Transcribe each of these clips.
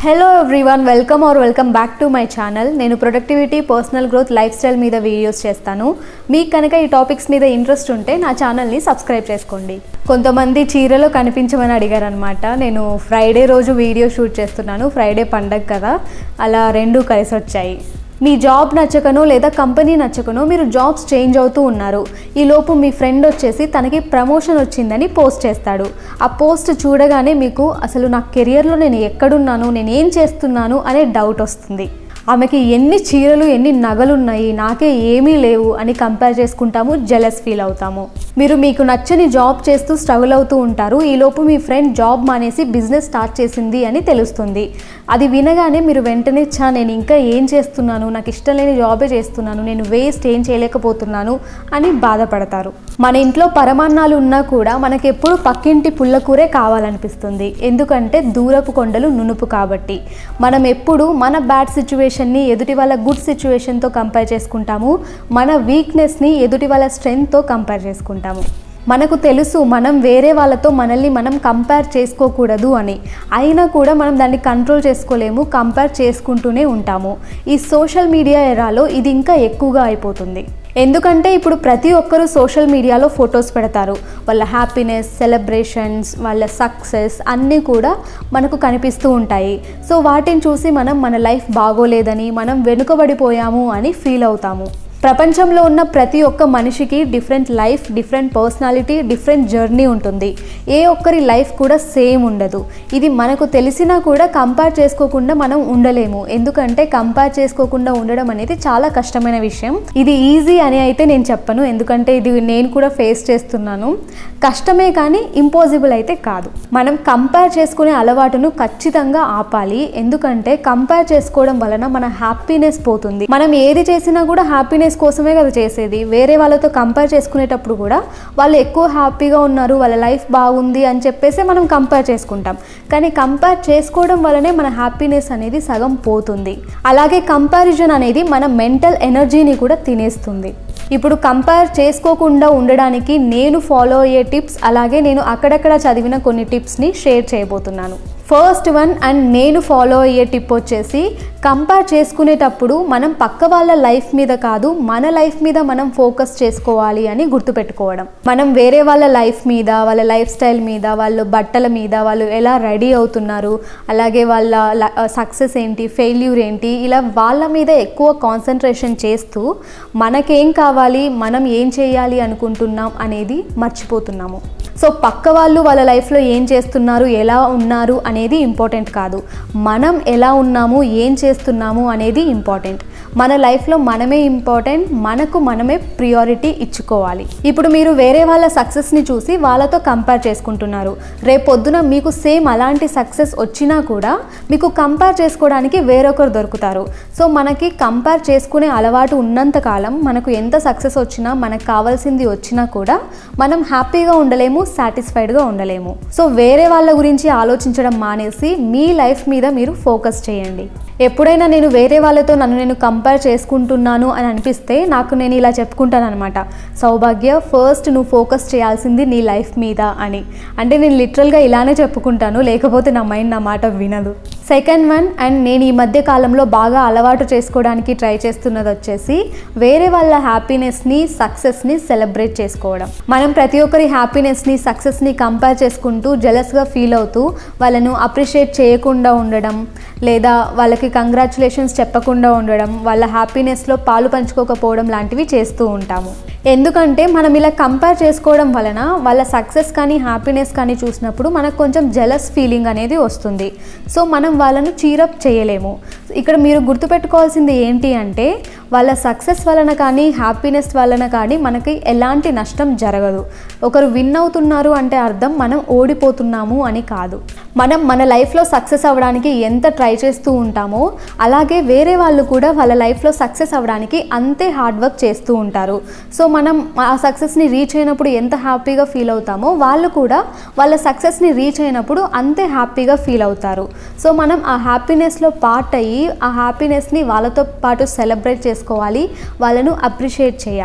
hello everyone welcome are welcome back to my channel నేను productivity personal growth lifestyle మీద videos చేస్తాను మీకు కనుక ఈ టాపిక్స్ మీద ఇంట్రెస్ట్ ఉంటే నా ఛానల్ని సబ్స్క్రైబ్ చేసుకోండి కొంతమంది చీరలో కనిపించమని అడిగారు అనమాట నేను ఫ్రైడే రోజు వీడియో షూట్ చేస్తున్నాను ఫ్రైడే పండగ కదా అలా రెండు కలిసి వచ్చాయి మీ జాబ్ నచ్చకనో లేదా కంపెనీ నచ్చకనో మీరు జాబ్స్ చేంజ్ అవుతూ ఉన్నారు ఈ లోపు మీ ఫ్రెండ్ వచ్చేసి తనకి ప్రమోషన్ వచ్చిందని పోస్ట్ చేస్తాడు ఆ పోస్ట్ చూడగానే మీకు అసలు నా కెరియర్లో నేను ఎక్కడున్నాను నేను ఏం చేస్తున్నాను అనే డౌట్ వస్తుంది ఆమెకి ఎన్ని చీరలు ఎన్ని నగలు ఉన్నాయి నాకే ఏమీ లేవు అని కంపేర్ చేసుకుంటాము జెలస్ ఫీల్ అవుతాము మీరు మీకు నచ్చని జాబ్ చేస్తూ స్ట్రగుల్ అవుతూ ఉంటారు ఈలోపు మీ ఫ్రెండ్ జాబ్ మానేసి బిజినెస్ స్టార్ట్ చేసింది అని తెలుస్తుంది అది వినగానే మీరు వెంటనే చా నేను ఇంకా ఏం చేస్తున్నాను నాకు ఇష్టం లేని జాబే చేస్తున్నాను నేను వేస్ట్ ఏం చేయలేకపోతున్నాను అని బాధపడతారు మన ఇంట్లో పరమాన్నాలు ఉన్నా కూడా మనకి ఎప్పుడు పక్కింటి పుల్లకూరే కావాలనిపిస్తుంది ఎందుకంటే దూరపు కొండలు నునుపు కాబట్టి మనం ఎప్పుడు మన బ్యాడ్ సిచ్యువేషన్ని ఎదుటి వాళ్ళ గుడ్ సిచ్యువేషన్తో కంపేర్ చేసుకుంటాము మన వీక్నెస్ని ఎదుటి వాళ్ళ స్ట్రెంగ్త్తో కంపేర్ చేసుకుంటాము మనకు తెలుసు మనం వేరే వాళ్ళతో మనల్ని మనం కంపేర్ చేసుకోకూడదు అని అయినా కూడా మనం దాన్ని కంట్రోల్ చేసుకోలేము కంపేర్ చేసుకుంటూనే ఉంటాము ఈ సోషల్ మీడియా ఎరాలో ఇది ఇంకా ఎక్కువగా అయిపోతుంది ఎందుకంటే ఇప్పుడు ప్రతి ఒక్కరూ సోషల్ మీడియాలో ఫొటోస్ పెడతారు వాళ్ళ హ్యాపీనెస్ సెలబ్రేషన్స్ వాళ్ళ సక్సెస్ అన్నీ కూడా మనకు కనిపిస్తూ ఉంటాయి సో వాటిని చూసి మనం మన లైఫ్ బాగోలేదని మనం వెనుకబడిపోయాము అని ఫీల్ అవుతాము ప్రపంచంలో ఉన్న ప్రతి ఒక్క మనిషికి different life different personality different journey ఉంటుంది ఏ ఒక్కరి లైఫ్ కూడా సేమ్ ఉండదు ఇది మనకు తెలిసినా కూడా కంపేర్ చేసుకోకుండా మనం ఉండలేము ఎందుకంటే కంపేర్ చేసుకోకుండా ఉండడం అనేది చాలా కష్టమైన విషయం ఇది ఈజీ అని అయితే నేను చెప్పను ఎందుకంటే ఇది నేను కూడా ఫేస్ చేస్తున్నాను కష్టమే కానీ ఇంపాసిబుల్ అయితే కాదు మనం కంపేర్ చేసుకునే అలవాటును ఖచ్చితంగా ఆపాలి ఎందుకంటే కంపేర్ చేసుకోవడం వలన మన హ్యాపీనెస్ పోతుంది మనం ఏది చేసినా కూడా హ్యాపీనెస్ కోసమే కదా చేసేది వేరే వాళ్ళతో కంపేర్ చేసుకునేటప్పుడు కూడా వాళ్ళు ఎక్కువ హ్యాపీగా ఉన్నారు వాళ్ళ లైఫ్ బాగుంది అని చెప్పేసి మనం కంపేర్ చేసుకుంటాం కానీ కంపేర్ చేసుకోవడం వల్లనే మన హ్యాపీనెస్ అనేది సగం పోతుంది అలాగే కంపారిజన్ అనేది మన మెంటల్ ఎనర్జీని కూడా తినేస్తుంది ఇప్పుడు కంపేర్ చేసుకోకుండా ఉండడానికి నేను ఫాలో అయ్యే టిప్స్ అలాగే నేను అక్కడక్కడ చదివిన కొన్ని టిప్స్ని షేర్ చేయబోతున్నాను ఫస్ట్ వన్ అండ్ నేను ఫాలో అయ్యే టిప్ వచ్చేసి కంపేర్ చేసుకునేటప్పుడు మనం పక్క వాళ్ళ లైఫ్ మీద కాదు మన లైఫ్ మీద మనం ఫోకస్ చేసుకోవాలి అని గుర్తుపెట్టుకోవడం మనం వేరే వాళ్ళ లైఫ్ మీద వాళ్ళ లైఫ్ స్టైల్ మీద వాళ్ళ బట్టల మీద వాళ్ళు ఎలా రెడీ అవుతున్నారు అలాగే వాళ్ళ సక్సెస్ ఏంటి ఫెయిల్యూర్ ఏంటి ఇలా వాళ్ళ మీద ఎక్కువ కాన్సన్ట్రేషన్ చేస్తూ మనకేం కావాలి మనం ఏం చేయాలి అనుకుంటున్నాం అనేది మర్చిపోతున్నాము సో పక్క వాళ్ళు వాళ్ళ లైఫ్లో ఏం చేస్తున్నారు ఎలా ఉన్నారు అనేది ఇంపార్టెంట్ కాదు మనం ఎలా ఉన్నాము ఏం చేస్తున్నాము అనేది ఇంపార్టెంట్ మన లైఫ్లో మనమే ఇంపార్టెంట్ మనకు మనమే ప్రియారిటీ ఇచ్చుకోవాలి ఇప్పుడు మీరు వేరే వాళ్ళ సక్సెస్ని చూసి వాళ్ళతో కంపేర్ చేసుకుంటున్నారు రేపొద్దున మీకు సేమ్ అలాంటి సక్సెస్ వచ్చినా కూడా మీకు కంపేర్ చేసుకోవడానికి వేరొకరు దొరుకుతారు సో మనకి కంపేర్ చేసుకునే అలవాటు ఉన్నంతకాలం మనకు ఎంత సక్సెస్ వచ్చినా మనకు కావాల్సింది వచ్చినా కూడా మనం హ్యాపీగా ఉండలేము సాటిస్ఫైడ్గా ఉండలేము సో వేరే వాళ్ళ గురించి ఆలోచించడం మానేసి మీ లైఫ్ మీద మీరు ఫోకస్ చేయండి ఎప్పుడైనా నేను వేరే వాళ్ళతో నన్ను నేను కంపేర్ చేసుకుంటున్నాను అని అనిపిస్తే నాకు నేను ఇలా చెప్పుకుంటాను అనమాట సౌభాగ్య ఫస్ట్ నువ్వు ఫోకస్ చేయాల్సింది నీ లైఫ్ మీద అని అంటే నేను లిటరల్గా ఇలానే చెప్పుకుంటాను లేకపోతే నా మైండ్ నా మాట వినదు సెకండ్ వన్ అండ్ నేను ఈ మధ్య కాలంలో బాగా అలవాటు చేసుకోవడానికి ట్రై చేస్తున్నది వచ్చేసి వేరే వాళ్ళ హ్యాపీనెస్ని సక్సెస్ని సెలబ్రేట్ చేసుకోవడం మనం ప్రతి ఒక్కరి హ్యాపీనెస్ని సక్సెస్ని కంపేర్ చేసుకుంటూ జెలస్గా ఫీల్ అవుతూ వాళ్ళను అప్రిషియేట్ చేయకుండా ఉండడం లేదా వాళ్ళకి కంగ్రాచులేషన్స్ చెప్పకుండా ఉండడం వాళ్ళ హ్యాపీనెస్లో పాలు పంచుకోకపోవడం లాంటివి చేస్తూ ఉంటాము ఎందుకంటే మనం ఇలా కంపేర్ చేసుకోవడం వలన వాళ్ళ సక్సెస్ కానీ హ్యాపీనెస్ కానీ చూసినప్పుడు మనకు కొంచెం జెలస్ ఫీలింగ్ అనేది వస్తుంది సో మనం వాళ్ళను చీరప్ చేయలేము ఇక్కడ మీరు గుర్తుపెట్టుకోవాల్సింది ఏంటి అంటే వాళ్ళ సక్సెస్ వలన కానీ హ్యాపీనెస్ వలన కానీ మనకి ఎలాంటి నష్టం జరగదు ఒకరు విన్ అవుతున్నారు అంటే అర్థం మనం ఓడిపోతున్నాము అని కాదు మనం మన లైఫ్లో సక్సెస్ అవ్వడానికి ఎంత ట్రై చేస్తూ ఉంటామో అలాగే వేరే వాళ్ళు కూడా వాళ్ళ లైఫ్లో సక్సెస్ అవ్వడానికి అంతే హార్డ్ వర్క్ చేస్తూ ఉంటారు సో మనం ఆ సక్సెస్ని రీచ్ అయినప్పుడు ఎంత హ్యాపీగా ఫీల్ అవుతామో వాళ్ళు కూడా వాళ్ళ సక్సెస్ని రీచ్ అయినప్పుడు అంతే హ్యాపీగా ఫీల్ అవుతారు సో మనం ఆ హ్యాపీనెస్లో పార్ట్ అయ్యి ఆ హ్యాపీనెస్ని వాళ్ళతో పాటు సెలబ్రేట్ చేసుకోవాలి వాళ్ళను అప్రిషియేట్ చేయాలి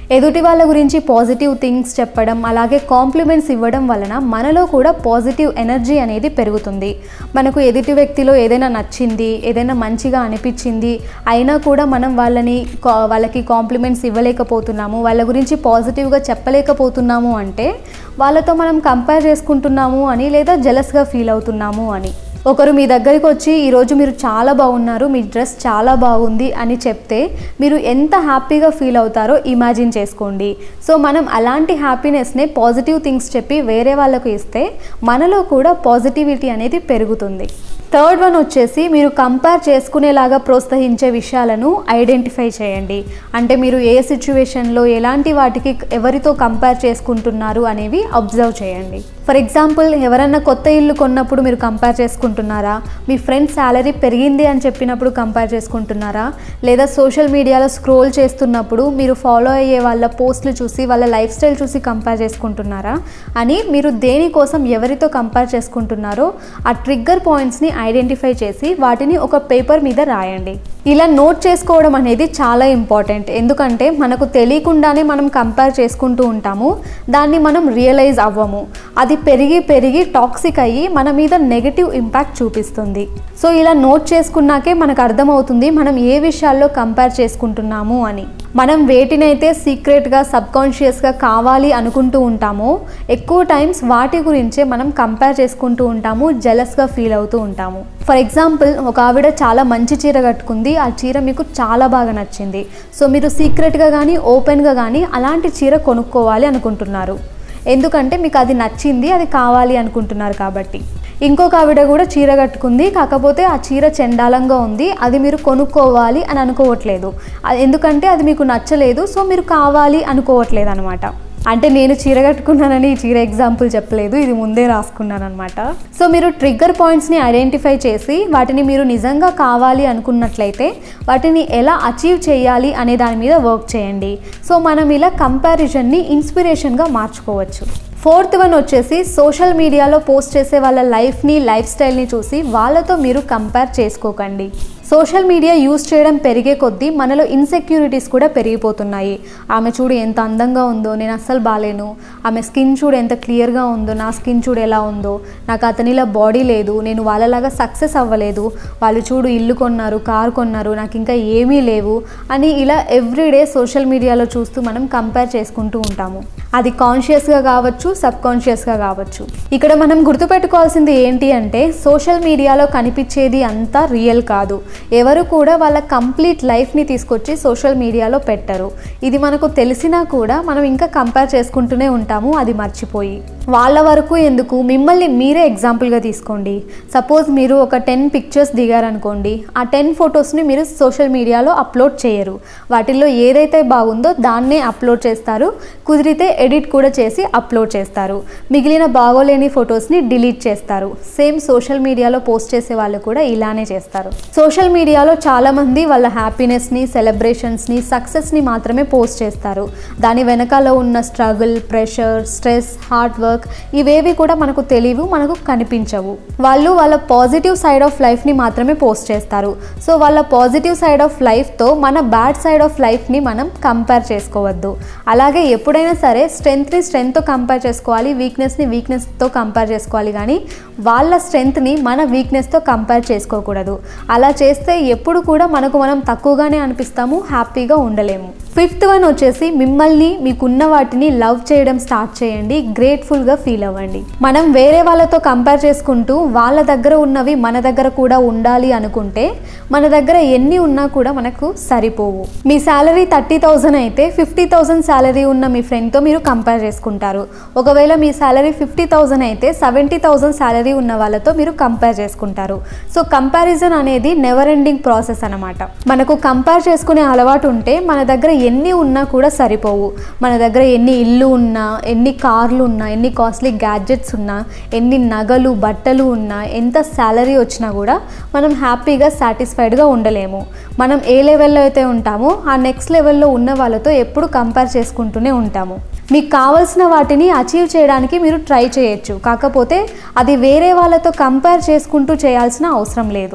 ఎదుటి వాళ్ళ గురించి పాజిటివ్ థింగ్స్ చెప్పడం అలాగే కాంప్లిమెంట్స్ ఇవ్వడం వలన మనలో కూడా పాజిటివ్ ఎనర్జీ అనేది పెరుగుతుంది మనకు ఎదుటి వ్యక్తిలో ఏదైనా నచ్చింది ఏదైనా మంచిగా అనిపించింది అయినా కూడా మనం వాళ్ళని కా- వాళ్ళకి కాంప్లిమెంట్స్ ఇవ్వలేకపోతున్నాము వాళ్ళ గురించి పాజిటివ్గా చెప్పలేకపోతున్నాము అంటే వాళ్ళతో మనం కంపేర్ చేసుకుంటున్నాము అని లేదా జెలస్గా ఫీల్ అవుతున్నాము అని ఒకరు మీ దగ్గరికి వచ్చి ఈరోజు మీరు చాలా బాగున్నారు మీ డ్రెస్ చాలా బాగుంది అని చెప్తే మీరు ఎంత హ్యాపీగా ఫీల్ అవుతారో ఇమాజిన్ చేసుకోండి సో మనం అలాంటి హ్యాపీనెస్నే పాజిటివ్ థింగ్స్ చెప్పి వేరే వాళ్ళకు ఇస్తే మనలో కూడా పాజిటివిటీ అనేది పెరుగుతుంది థర్డ్ వన్ వచ్చేసి మీరు కంపేర్ చేసుకునేలాగా ప్రోత్సహించే విషయాలను ఐడెంటిఫై చేయండి అంటే మీరు ఏ సిచ్యువేషన్లో ఎలాంటి వాటికి ఎవరితో కంపేర్ చేసుకుంటున్నారు అనేవి అబ్జర్వ్ చేయండి ఫర్ ఎగ్జాంపుల్ ఎవరన్నా కొత్త ఇల్లు కొన్నప్పుడు మీరు కంపేర్ చేసుకుంటున్నారా మీ ఫ్రెండ్ శాలరీ పెరిగింది అని చెప్పినప్పుడు కంపేర్ చేసుకుంటున్నారా లేదా సోషల్ మీడియాలో స్క్రోల్ చేస్తున్నప్పుడు మీరు ఫాలో అయ్యే వాళ్ళ పోస్టులు చూసి వాళ్ళ లైఫ్ స్టైల్ చూసి కంపేర్ చేసుకుంటున్నారా అని మీరు దేనికోసం ఎవరితో కంపేర్ చేసుకుంటున్నారో ఆ ట్రిగ్గర్ పాయింట్స్ని ఐడెంటిఫై చేసి వాటిని ఒక పేపర్ మీద రాయండి ఇలా నోట్ చేసుకోవడం అనేది చాలా ఇంపార్టెంట్ ఎందుకంటే మనకు తెలియకుండానే మనం కంపేర్ చేసుకుంటూ ఉంటాము దాన్ని మనం రియలైజ్ అవ్వము అది పెరిగి పెరిగి టాక్సిక్ అయ్యి మన మీద నెగిటివ్ ఇంపాక్ట్ చూపిస్తుంది సో ఇలా నోట్ చేసుకున్నాకే మనకు అర్థమవుతుంది మనం ఏ విషయాల్లో కంపేర్ చేసుకుంటున్నాము అని మనం వేటినైతే సీక్రెట్గా సబ్కాన్షియస్గా కావాలి అనుకుంటూ ఉంటామో ఎక్కువ టైమ్స్ వాటి గురించే మనం కంపేర్ చేసుకుంటూ ఉంటాము జెలస్గా ఫీల్ అవుతూ ఉంటాము ఫర్ ఎగ్జాంపుల్ ఒక ఆవిడ చాలా మంచి చీర కట్టుకుంది ఆ చీర మీకు చాలా బాగా నచ్చింది సో మీరు సీక్రెట్గా కానీ ఓపెన్గా కానీ అలాంటి చీర కొనుక్కోవాలి అనుకుంటున్నారు ఎందుకంటే మీకు అది నచ్చింది అది కావాలి అనుకుంటున్నారు కాబట్టి ఇంకొక ఆవిడ కూడా చీర కట్టుకుంది కాకపోతే ఆ చీర చెండాలంగా ఉంది అది మీరు కొనుక్కోవాలి అని అనుకోవట్లేదు అది ఎందుకంటే అది మీకు నచ్చలేదు సో మీరు కావాలి అనుకోవట్లేదు అనమాట అంటే నేను చీర కట్టుకున్నానని ఈ చీర ఎగ్జాంపుల్ చెప్పలేదు ఇది ముందే రాసుకున్నాను అనమాట సో మీరు ట్రిగ్గర్ పాయింట్స్ని ఐడెంటిఫై చేసి వాటిని మీరు నిజంగా కావాలి అనుకున్నట్లయితే వాటిని ఎలా అచీవ్ చేయాలి అనే దాని మీద వర్క్ చేయండి సో మనం ఇలా కంపారిజన్ని ఇన్స్పిరేషన్గా మార్చుకోవచ్చు ఫోర్త్ వన్ వచ్చేసి సోషల్ మీడియాలో పోస్ట్ చేసే వాళ్ళ లైఫ్ని లైఫ్ స్టైల్ని చూసి వాళ్ళతో మీరు కంపేర్ చేసుకోకండి సోషల్ మీడియా యూస్ చేయడం పెరిగే కొద్దీ మనలో ఇన్సెక్యూరిటీస్ కూడా పెరిగిపోతున్నాయి ఆమె చూడు ఎంత అందంగా ఉందో నేను అస్సలు బాలేను ఆమె స్కిన్ చూడు ఎంత క్లియర్గా ఉందో నా స్కిన్ చూడు ఎలా ఉందో నాకు అతనిలా బాడీ లేదు నేను వాళ్ళలాగా సక్సెస్ అవ్వలేదు వాళ్ళు చూడు ఇల్లు కొన్నారు కారు కొన్నారు నాకు ఇంకా ఏమీ లేవు అని ఇలా ఎవ్రీడే సోషల్ మీడియాలో చూస్తూ మనం కంపేర్ చేసుకుంటూ ఉంటాము అది కాన్షియస్గా కావచ్చు సబ్ కాన్షియస్గా కావచ్చు ఇక్కడ మనం గుర్తుపెట్టుకోవాల్సింది ఏంటి అంటే సోషల్ మీడియాలో కనిపించేది అంతా రియల్ కాదు ఎవరు కూడా వాళ్ళ కంప్లీట్ లైఫ్ని తీసుకొచ్చి సోషల్ మీడియాలో పెట్టరు ఇది మనకు తెలిసినా కూడా మనం ఇంకా కంపేర్ చేసుకుంటూనే ఉంటాము అది మర్చిపోయి వాళ్ళ వరకు ఎందుకు మిమ్మల్ని మీరే ఎగ్జాంపుల్గా తీసుకోండి సపోజ్ మీరు ఒక టెన్ పిక్చర్స్ దిగారనుకోండి ఆ టెన్ ఫొటోస్ని మీరు సోషల్ మీడియాలో అప్లోడ్ చేయరు వాటిల్లో ఏదైతే బాగుందో దాన్నే అప్లోడ్ చేస్తారు కుదిరితే ఎడిట్ కూడా చేసి అప్లోడ్ చేస్తారు మిగిలిన బాగోలేని ఫొటోస్ని డిలీట్ చేస్తారు సేమ్ సోషల్ మీడియాలో పోస్ట్ చేసే వాళ్ళు కూడా ఇలానే చేస్తారు సోషల్ మీడియాలో చాలామంది వాళ్ళ హ్యాపీనెస్ని సెలబ్రేషన్స్ని సక్సెస్ని మాత్రమే పోస్ట్ చేస్తారు దాని వెనకాల ఉన్న struggle pressure stress hard work ఇవేవి కూడా మనకు తెలియవు మనకు కనిపించవు వాళ్ళు వాళ్ళ పాజిటివ్ సైడ్ ఆఫ్ లైఫ్ని మాత్రమే పోస్ట్ చేస్తారు సో వాళ్ళ పాజిటివ్ సైడ్ ఆఫ్ లైఫ్తో మన బ్యాడ్ సైడ్ ఆఫ్ లైఫ్ని మనం కంపేర్ చేసుకోవద్దు అలాగే ఎప్పుడైనా సరే స్ట్రెంగ్త్ని స్ట్రెంగ్త్తో కంపేర్ చేసుకోవాలి వీక్నెస్ని వీక్నెస్తో కంపేర్ చేసుకోవాలి కానీ వాళ్ళ స్ట్రెంగ్త్ని మన వీక్నెస్తో కంపేర్ చేసుకోకూడదు అలా చేస్తే ఎప్పుడు కూడా మనకు మనం తక్కువగానే అనిపిస్తాము హ్యాపీగా ఉండలేము ఫిఫ్త్ వన్ వచ్చేసి మిమ్మల్ని మీకున్న వాటిని లవ్ చేయడం స్టార్ట్ చేయండి గ్రేట్ఫుల్గా ఫీల్ అవ్వండి మనం వేరే వాళ్ళతో కంపేర్ చేసుకుంటూ వాళ్ళ దగ్గర ఉన్నవి మన దగ్గర కూడా ఉండాలి అనుకుంటే మన దగ్గర ఎన్ని ఉన్నా కూడా మనకు సరిపోవు మీ శాలరీ థర్టీ థౌజండ్ అయితే ఫిఫ్టీ థౌజండ్ శాలరీ ఉన్న మీ ఫ్రెండ్తో మీరు కంపేర్ చేసుకుంటారు ఒకవేళ మీ శాలరీ ఫిఫ్టీ థౌజండ్ అయితే సెవెంటీ థౌజండ్ శాలరీ ఉన్న వాళ్ళతో మీరు కంపేర్ చేసుకుంటారు సో కంపారిజన్ అనేది నెవర్ ఎండింగ్ ప్రాసెస్ అనమాట మనకు కంపేర్ చేసుకునే అలవాటు ఉంటే మన దగ్గర ఎన్ని ఉన్నా కూడా సరిపోవు మన దగ్గర ఎన్ని ఇల్లు ఉన్నా ఎన్ని కార్లు ఉన్నా ఎన్ని కాస్ట్లీ గ్యాడ్జెట్స్ ఉన్నా ఎన్ని నగలు బట్టలు ఉన్నా ఎంత శాలరీ వచ్చినా కూడా మనం హ్యాపీగా సాటిస్ఫైడ్గా ఉండలేము మనం ఏ లెవెల్లో అయితే ఉంటామో ఆ నెక్స్ట్ లెవెల్లో ఉన్న వాళ్ళతో ఎప్పుడు కంపేర్ చేసుకుంటూనే ఉంటాము మీకు కావాల్సిన వాటిని అచీవ్ చేయడానికి మీరు ట్రై చేయొచ్చు కాకపోతే అది వేరే వాళ్ళతో కంపేర్ చేసుకుంటూ చేయాల్సిన అవసరం లేదు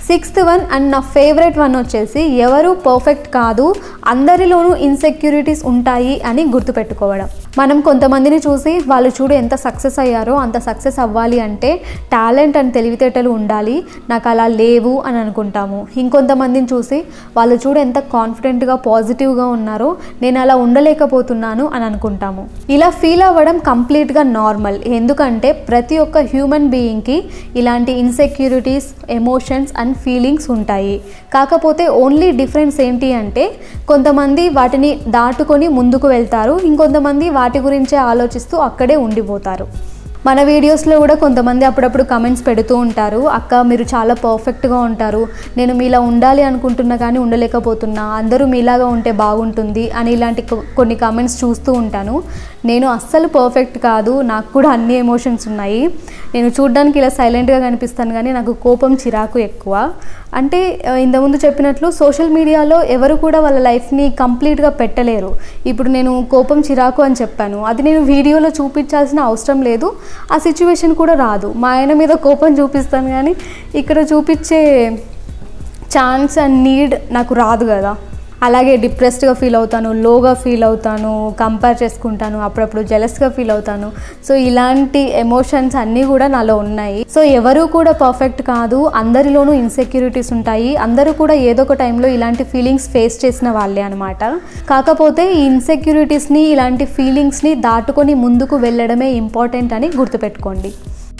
సిక్స్త్ వన్ అండ్ నా ఫేవరెట్ వన్ వచ్చేసి ఎవరు పర్ఫెక్ట్ కాదు అందరిలోనూ ఇన్సెక్యూరిటీస్ ఉంటాయి అని గుర్తుపెట్టుకోవడం మనం కొంతమందిని చూసి వాళ్ళు చూడు ఎంత సక్సెస్ అయ్యారో అంత సక్సెస్ అవ్వాలి అంటే టాలెంట్ అండ్ తెలివితేటలు ఉండాలి నాకు అలా లేవు అని అనుకుంటాము ఇంకొంతమందిని చూసి వాళ్ళు చూడు ఎంత కాన్ఫిడెంట్గా పాజిటివ్గా ఉన్నారో నేను అలా ఉండలేకపోతున్నాను అని అనుకుంటాము ఇలా ఫీల్ అవ్వడం కంప్లీట్గా నార్మల్ ఎందుకంటే ప్రతి ఒక్క హ్యూమన్ బీయింగ్కి ఇలాంటి ఇన్సెక్యూరిటీస్ ఎమోషన్స్ అండ్ ఫీలింగ్స్ ఉంటాయి కాకపోతే ఓన్లీ డిఫరెన్స్ ఏంటి అంటే కొంతమంది వాటిని దాటుకొని ముందుకు వెళ్తారు ఇంకొంతమంది వాటి గురించే ఆలోచిస్తూ అక్కడే ఉండిపోతారు మన వీడియోస్లో కూడా కొంతమంది అప్పుడప్పుడు కమెంట్స్ పెడుతూ ఉంటారు అక్క మీరు చాలా పర్ఫెక్ట్గా ఉంటారు నేను మీలా ఉండాలి అనుకుంటున్నా కానీ ఉండలేకపోతున్నా అందరూ మీలాగా ఉంటే బాగుంటుంది అని ఇలాంటి కొ- కొన్ని కమెంట్స్ చూస్తూ ఉంటాను నేను అస్సలు పర్ఫెక్ట్ కాదు నాకు కూడా అన్ని ఎమోషన్స్ ఉన్నాయి నేను చూడ్డానికి ఇలా సైలెంట్గా కనిపిస్తాను కానీ నాకు కోపం చిరాకు ఎక్కువ అంటే ఆ, ఇంతకుముందు చెప్పినట్లు సోషల్ మీడియాలో ఎవరు కూడా వాళ్ళ లైఫ్ని కంప్లీట్గా పెట్టలేరు ఇప్పుడు నేను కోపం చిరాకు అని చెప్పాను అది నేను వీడియోలో చూపించాల్సిన అవసరం లేదు ఆ సిచ్యువేషన్ కూడా రాదు మా ఆయన మీద కోపం చూపిస్తాను కానీ ఇక్కడ చూపించే ఛాన్స్ అండ్ నీడ్ నాకు రాదు కదా అలాగే డిప్రెస్డ్గా ఫీల్ అవుతాను లోగా ఫీల్ అవుతాను కంపేర్ చేసుకుంటాను అప్పుడప్పుడు జెలస్గా ఫీల్ అవుతాను సో ఇలాంటి ఎమోషన్స్ అన్నీ కూడా నాలో ఉన్నాయి సో ఎవరు కూడా పర్ఫెక్ట్ కాదు అందరిలోనూ ఇన్సెక్యూరిటీస్ ఉంటాయి అందరూ కూడా ఏదో ఒక టైంలో ఇలాంటి ఫీలింగ్స్ ఫేస్ చేసిన వాళ్ళే అనమాట కాకపోతే ఈ ఇన్సెక్యూరిటీస్ని ఇలాంటి ఫీలింగ్స్ని దాటుకొని ముందుకు వెళ్ళడమే ఇంపార్టెంట్ అని గుర్తుపెట్టుకోండి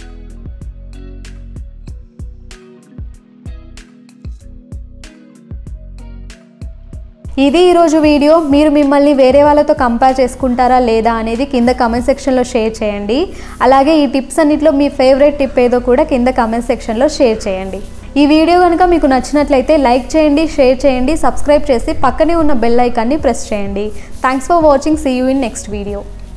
ఇది ఈరోజు వీడియో మీరు మిమ్మల్ని వేరే వాళ్ళతో కంపేర్ చేసుకుంటారా లేదా అనేది కింద కమెంట్ సెక్షన్లో షేర్ చేయండి అలాగే ఈ టిప్స్ అన్నిట్లో మీ ఫేవరెట్ టిప్ ఏదో కూడా కింద కమెంట్ సెక్షన్లో షేర్ చేయండి ఈ వీడియో కనుక మీకు నచ్చినట్లయితే లైక్ చేయండి షేర్ చేయండి సబ్స్క్రైబ్ చేసి పక్కనే ఉన్న బెల్ ఐకాన్ని ప్రెస్ చేయండి thanks for watching see you in next video